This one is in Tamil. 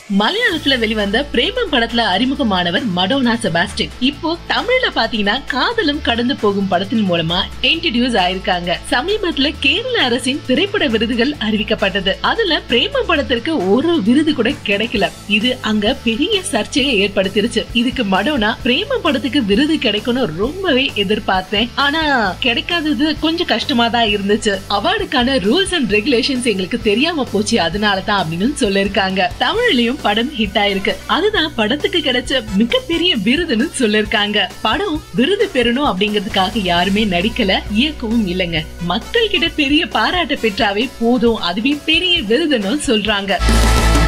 மலையாளத்துல வெளிவந்த பிரேமம் படத்துல அறிமுகமானவர் மடோனா செபாஸ்டின் இப்போ தமிழ்ல பாத்தீங்கன்னா காதலும் கடந்து போகும் படத்தின் மூலமா இன்ட்ரடியூஸ் ஆயிருக்காங்க சமீபத்துல கேரள அரசின் திரைப்பட விருதுகள் அறிவிக்கப்பட்டது அதுல பிரேமம் படத்திற்கு ஒரு விருது கூட கிடைக்கல இது அங்க பெரிய சர்ச்சையை ஏற்படுத்திருச்சு இதுக்கு மடோனா பிரேமம் படத்துக்கு விருது கிடைக்கும்னு ரொம்பவே எதிர்பார்த்தேன் ஆனா கிடைக்காதது கொஞ்சம் கஷ்டமா தான் இருந்துச்சு அவார்டுக்கான ரூல்ஸ் அண்ட் ரெகுலேஷன்ஸ் எங்களுக்கு தெரியாம போச்சு அதனாலதான் அப்படின்னு சொல்லிருக்காங்க தமிழ்லயும் படம் ஹிட் ஆயிருக்கு அதுதான் படத்துக்கு கிடைச்ச மிகப்பெரிய விருதுன்னு சொல்லிருக்காங்க படம் விருது பெறணும் அப்படிங்கிறதுக்காக யாருமே நடிக்கல இயக்கவும் இல்லைங்க மக்கள் கிட்ட பெரிய பாராட்ட பெற்றாவே போதும் அதுவே பெரிய விருதுன்னு சொல்றாங்க